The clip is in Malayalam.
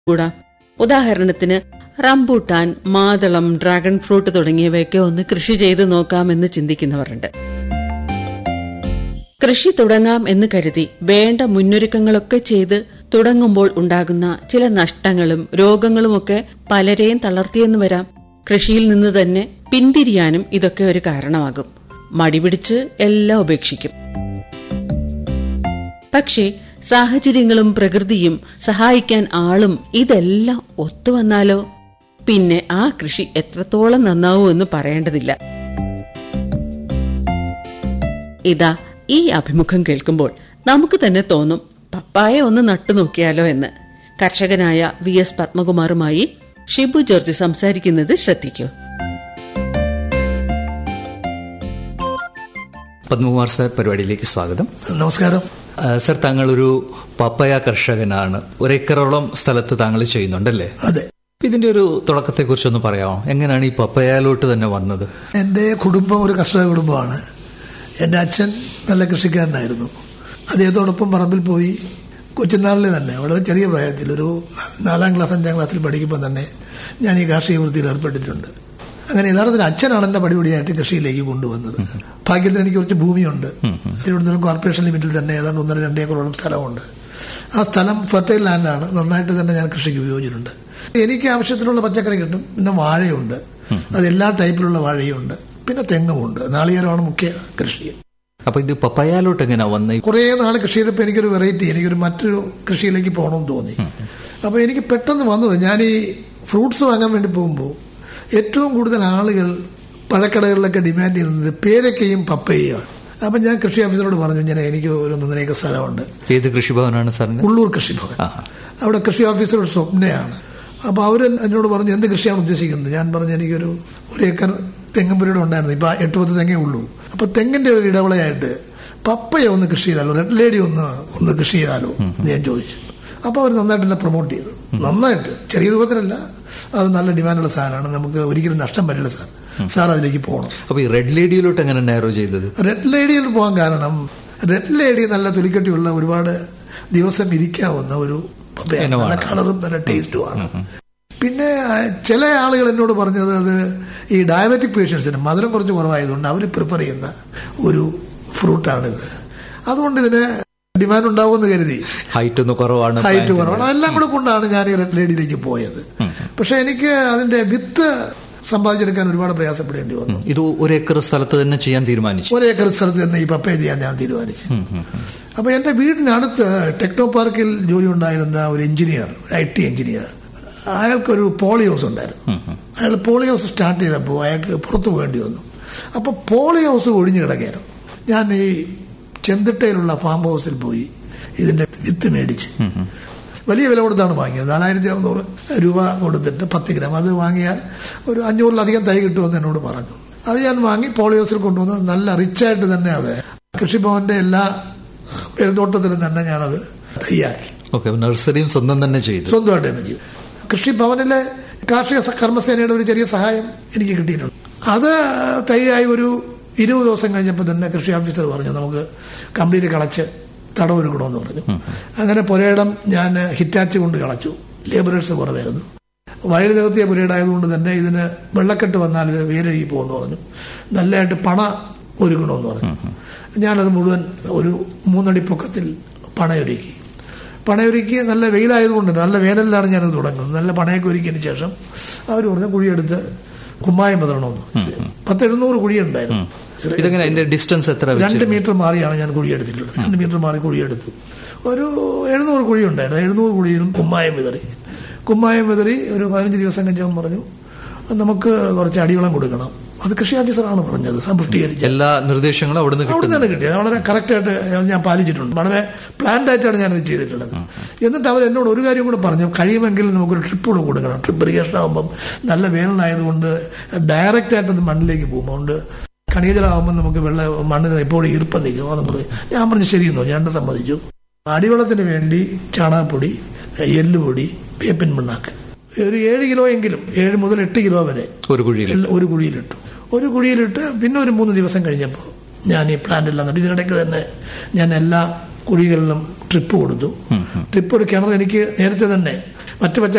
കൂടാ ഉദാഹരണത്തിന് റംബൂട്ടാൻ മാതളം ഡ്രാഗൺ ഫ്രൂട്ട് തുടങ്ങിയവയൊക്കെ ഒന്ന് കൃഷി ചെയ്ത് നോക്കാമെന്ന് ചിന്തിക്കുന്നവരുണ്ട് കൃഷി തുടങ്ങാം എന്ന് കരുതി വേണ്ട മുന്നൊരുക്കങ്ങളൊക്കെ ചെയ്ത് തുടങ്ങുമ്പോൾ ഉണ്ടാകുന്ന ചില നഷ്ടങ്ങളും രോഗങ്ങളുമൊക്കെ പലരെയും തളർത്തിയെന്ന് വരാം കൃഷിയിൽ നിന്ന് തന്നെ പിന്തിരിയാനും ഇതൊക്കെ ഒരു കാരണമാകും മടിപിടിച്ച് എല്ലാം ഉപേക്ഷിക്കും പക്ഷേ സാഹചര്യങ്ങളും പ്രകൃതിയും സഹായിക്കാൻ ആളും ഇതെല്ലാം ഒത്തുവന്നാലോ പിന്നെ ആ കൃഷി എത്രത്തോളം നന്നാവൂ എന്ന് പറയേണ്ടതില്ല ഇതാ ഈ അഭിമുഖം കേൾക്കുമ്പോൾ നമുക്ക് തന്നെ തോന്നും പപ്പായ ഒന്ന് നട്ടു നോക്കിയാലോ എന്ന് കർഷകനായ വി എസ് പത്മകുമാറുമായി ഷിബു ജോർജ് സംസാരിക്കുന്നത് ശ്രദ്ധിക്കൂ പത്മകുമാർ സാർ പരിപാടിയിലേക്ക് സ്വാഗതം നമസ്കാരം ആ, സർ താങ്കൾ ഒരു പപ്പയ കർഷകനാണ് ഒരേക്കറോളം സ്ഥലത്ത് താങ്കൾ ചെയ്യുന്നുണ്ടല്ലേ അതെ ഇതിന്റെ ഒരു തുടക്കത്തെ കുറിച്ചൊന്ന് പറയാമോ എങ്ങനെയാണ് ഈ പപ്പയയിലോട്ട് തന്നെ വന്നത് എൻ്റെ കുടുംബം ഒരു കർഷക കുടുംബമാണ് എൻ്റെ അച്ഛൻ നല്ല കൃഷിക്കാരനായിരുന്നു അദ്ദേഹത്തോടൊപ്പം പറമ്പിൽ പോയി കൊച്ചുനാളിൽ തന്നെ വളരെ ചെറിയ പ്രായത്തിൽ ഒരു നാലാം ക്ലാസ് അഞ്ചാം ക്ലാസ്സിൽ പഠിക്കുമ്പോൾ തന്നെ ഞാൻ ഈ കാർഷിക വൃത്തിയിൽ ഏർപ്പെട്ടിട്ടുണ്ട് അങ്ങനെ യഥാർത്ഥത്തിൽ അച്ഛനാണ് എന്നെ പടിപടിയായിട്ട് കൃഷിയിലേക്ക് കൊണ്ടുവന്നത് ഭാഗ്യത്തിന് എനിക്ക് കുറച്ച് ഭൂമിയുണ്ട് തിരുവനന്തപുരം കോർപ്പറേഷൻ ലിമിറ്റിൽ തന്നെ ഏതാണ്ട് ഒന്നര രണ്ട് ഏക്കറോളം സ്ഥലമുണ്ട് ആ സ്ഥലം ഫെർട്ടൈൽ ലാൻഡാണ് നന്നായിട്ട് തന്നെ ഞാൻ കൃഷിക്ക് ഉപയോഗിച്ചിട്ടുണ്ട് എനിക്ക് ആവശ്യത്തിനുള്ള പച്ചക്കറി കിട്ടും പിന്നെ വാഴയുണ്ട് അത് എല്ലാ ടൈപ്പിലുള്ള വാഴയുണ്ട് പിന്നെ തെങ്ങുമുണ്ട് നാളികേരമാണ് മുഖ്യ കൃഷി അപ്പൊ ഇത് പപ്പയയിലോട്ട് എങ്ങനെയാ വന്ന കുറേ നാൾ കൃഷി ചെയ്തപ്പോൾ എനിക്കൊരു വെറൈറ്റി എനിക്കൊരു മറ്റൊരു കൃഷിയിലേക്ക് പോകണമെന്ന് തോന്നി അപ്പോൾ എനിക്ക് പെട്ടെന്ന് വന്നത് ഞാൻ ഈ ഫ്രൂട്ട്സ് വാങ്ങാൻ വേണ്ടി പോകുമ്പോൾ ഏറ്റവും കൂടുതൽ ആളുകൾ പഴക്കടകളിലൊക്കെ ഡിമാൻഡ് ചെയ്യുന്നത് പേരക്കയും പപ്പയുമാണ് അപ്പം ഞാൻ കൃഷി ഓഫീസറോട് പറഞ്ഞു ഞാൻ എനിക്ക് ഒരു ഒന്നരേക്കർ സ്ഥലമുണ്ട് ഏത് കൃഷിഭവനാണ് സാറിന് ഉള്ളൂർ കൃഷിഭവൻ ആഹാ. അവിടെ കൃഷി ഓഫീസർ ഒരു സ്വപ്നയാണ് അപ്പോൾ അവർ എന്നോട് പറഞ്ഞു എന്ത് കൃഷിയാണ് ഉദ്ദേശിക്കുന്നത് ഞാൻ പറഞ്ഞു എനിക്കൊരു ഒരു ഏക്കർ തെങ്ങും പുരയുടെ ഉണ്ടായിരുന്നു ഇപ്പം എട്ട് പത്ത് തെങ്ങേ ഉള്ളൂ അപ്പോൾ തെങ്ങിൻ്റെ ഒരു ഇടവിളയായിട്ട് പപ്പയ ഒന്ന് കൃഷി ചെയ്താലോ റെഡ് ലേഡി ഒന്ന് ഒന്ന് കൃഷി ചെയ്താലോ എന്ന് ഞാൻ ചോദിച്ചു അപ്പോൾ അവർ നന്നായിട്ട് എന്നെ പ്രൊമോട്ട് ചെയ്തു നന്നായിട്ട് ചെറിയ രൂപത്തിലല്ല അത് നല്ല ഡിമാൻഡുള്ള സാധനമാണ് നമുക്ക് ഒരിക്കലും നഷ്ടം വരില്ല സാർ സാർ അതിലേക്ക് പോകണം അപ്പൊ ഈ റെഡ് ലേഡിയിലോട്ട് എങ്ങനെ നാരോ ചെയ്തത് റെഡ് ലേഡിയിൽ പോകാൻ കാരണം റെഡ് ലേഡി നല്ല തുലിക്കട്ടിയുള്ള ഒരുപാട് ദിവസം ഇരിക്കാവുന്ന ഒരു പപ്പയാണ്. നല്ല ഇനമാണ്. കളറും നല്ല ടേസ്റ്റുമാണ് പിന്നെ ആ, ചില ആളുകൾ എന്നോട് പറഞ്ഞത് അത് ഈ ഡയബറ്റിക് പേഷ്യൻസിന് മധുരം കുറച്ച് കുറവായതുകൊണ്ട് അവർ പ്രിഫർ ചെയ്യുന്ന ഒരു ഫ്രൂട്ടാണിത് അതുകൊണ്ട് ഇതിന് ഡിമാൻഡ് ഉണ്ടാവുമെന്ന് കരുതി ഹൈറ്റ് ഒന്ന് കുറവാണ് ഹൈറ്റ് കുറവാണ് എല്ലാം കൂടെ കൊണ്ടാണ് ഞാൻ ഈ റെഡ് ലേഡിയിലേക്ക് പോയത് പക്ഷെ എനിക്ക് അതിന്റെ വിത്ത് സമ്പാദിച്ചെടുക്കാൻ ഒരുപാട് പ്രയാസപ്പെടേണ്ടി വന്നു ഇത് ഒരു ഏക്കർ സ്ഥലത്ത് തന്നെ ചെയ്യാൻ തീരുമാനിച്ചു ഒരേ ഏക്കർ സ്ഥലത്ത് തന്നെ ഈ പപ്പയ ചെയ്യാൻ ഞാൻ തീരുമാനിച്ചു അപ്പൊ എന്റെ വീടിനടുത്ത് ടെക്നോ പാർക്കിൽ ജോലി ഉണ്ടായിരുന്ന ഒരു എഞ്ചിനീയർ ഒരു ഐ ടി എഞ്ചിനീയർ അയാൾക്കൊരു പോളി ഹൗസ് ഉണ്ടായിരുന്നു അയാൾ പോളി ഹൗസ് സ്റ്റാർട്ട് ചെയ്തപ്പോൾ അയാൾക്ക് പുറത്തു പോകേണ്ടി വന്നു അപ്പൊ പോളി ഹൗസ് ഒഴിഞ്ഞു കിടക്കുകയായിരുന്നു ഞാൻ ഈ ചെന്തിട്ടയിലുള്ള ഫാം ഹൗസിൽ പോയി ഇതിന്റെ വിത്ത് മേടിച്ച് വലിയ വില കൊടുത്താണ് വാങ്ങിയത് നാലായിരത്തി അറുന്നൂറ് രൂപ കൊടുത്തിട്ട് പത്ത് ഗ്രാം അത് വാങ്ങിയാൽ ഒരു അഞ്ഞൂറിലധികം തൈ കിട്ടുമെന്ന് എന്നോട് പറഞ്ഞു അത് ഞാൻ വാങ്ങി പോളിയോസിൽ കൊണ്ടുവന്ന് നല്ല റിച്ചായിട്ട് തന്നെ അത് കൃഷിഭവന്റെ എല്ലാ പെരുന്തോട്ടത്തിലും തന്നെ ഞാനത് തയ്യാക്കി ഓക്കെ നഴ്സറിയും സ്വന്തം തന്നെ ചെയ്തു സ്വന്തമായിട്ട് തന്നെ ചെയ്യും കൃഷിഭവനിലെ കാർഷിക സ- കർമ്മസേനയുടെ ഒരു ചെറിയ സഹായം എനിക്ക് കിട്ടിയിട്ടുണ്ട് അത് തൈയായി ഒരു ഇരുപത് ദിവസം കഴിഞ്ഞപ്പോൾ തന്നെ കൃഷി ഓഫീസർ പറഞ്ഞു നമുക്ക് കംപ്ലീറ്റ് കളച്ച് തടവൊരുക്കണമെന്ന് പറഞ്ഞു അങ്ങനെ പുരയിടം ഞാൻ ഹിറ്റാച്ച് കൊണ്ട് കളച്ചു ലേബറേഴ്സ് കുറവായിരുന്നു വയൽ നികത്തിയ പുരയിടായതുകൊണ്ട് തന്നെ ഇതിന് വെള്ളക്കെട്ട് വന്നാൽ ഇത് വേരഴുകി പോകുമെന്ന് പറഞ്ഞു നല്ലതായിട്ട് പണ ഒരുക്കണമെന്ന് പറഞ്ഞു ഞാനത് മുഴുവൻ ഒരു മൂന്നടി പൊക്കത്തിൽ പണയൊരുക്കി പണയൊരുക്കി നല്ല വെയിലായതുകൊണ്ട് നല്ല വേനലിലാണ് ഞാനത് തുടങ്ങുന്നത് നല്ല പണയൊക്കെ ഒരുക്കിയതിന് ശേഷം അവർ പറഞ്ഞു കുഴിയെടുത്ത് കുമ്മായം പതറണമെന്ന് പത്ത് എഴുന്നൂറ് കുഴിയുണ്ടായിരുന്നു ഇതെങ്ങനെ അതിന്റെ ഡിസ്റ്റൻസ് എത്ര രണ്ട് വെച്ചിരുന്നു? മീറ്റർ മാറിയാണ് ഞാൻ കുഴിയെടുത്തിട്ടുള്ളത് രണ്ട് മീറ്റർ മാറി കുഴിയെടുത്തു ഒരു എഴുന്നൂറ് കുഴി ഉണ്ടായിരുന്നു എഴുന്നൂറ് കുഴിയിലും കുമ്മായം വിതറി കുമ്മായം വിതറി ഒരു പതിനഞ്ച് ദിവസം കഴിഞ്ഞപ്പോൾ പറഞ്ഞു നമുക്ക് കുറച്ച് അടിവളം കൊടുക്കണം അത് കൃഷി ഓഫീസറാണ് പറഞ്ഞത് സമ്പുഷ്ടീകരിച്ച് എല്ലാ നിർദ്ദേശങ്ങളും അവിടുന്ന് അവിടെ കിട്ടുന്നു തന്നെ കിട്ടിയത് വളരെ കറക്റ്റായിട്ട് ഞാൻ പാലിച്ചിട്ടുണ്ട് വളരെ പ്ലാൻഡ് ആയിട്ടാണ് ഞാനത് ചെയ്തിട്ടുള്ളത് എന്നിട്ട് അവർ എന്നോട് ഒരു കാര്യം കൂടെ പറഞ്ഞു കഴിയുമെങ്കിൽ നമുക്കൊരു ട്രിപ്പ് കൂടെ കൊടുക്കണം ട്രിപ്പ് ഇറിഗേഷൻ ആകുമ്പം നല്ല വേനലായതുകൊണ്ട് ഡയറക്റ്റ് ആയിട്ട് അത് മണ്ണിലേക്ക് പോകും അതുകൊണ്ട് കണികജലമാകുമ്പോൾ നമുക്ക് വെള്ള മണ്ണിന് എപ്പോഴും ഈർപ്പം നിൽക്കും അത് നമ്മൾ ഞാൻ പറഞ്ഞു ശരിയെന്നോ ഞാൻ രണ്ടും സമ്മതിച്ചു അടിവളത്തിന് വേണ്ടി ചാണകപ്പൊടി എല്ലുപൊടി വേപ്പിൻ പിണ്ണാക്ക് ഒരു ഏഴ് കിലോ എങ്കിലും ഏഴ് മുതൽ എട്ട് കിലോ വരെ ഒരു കുഴിയിൽ എല്ലാം ഒരു കുഴിയിലിട്ടു ഒരു കുഴിയിലിട്ട് പിന്നെ ഒരു മൂന്ന് ദിവസം കഴിഞ്ഞപ്പോൾ ഞാൻ ഈ പ്ലാന്റ് എല്ലാം നട്ടു ഇതിനിടയ്ക്ക് തന്നെ ഞാൻ എല്ലാ കുഴികളിലും ട്രിപ്പ് കൊടുത്തു ട്രിപ്പ് ഒരു കിണർ എനിക്ക് നേരത്തെ തന്നെ മറ്റു പച്ച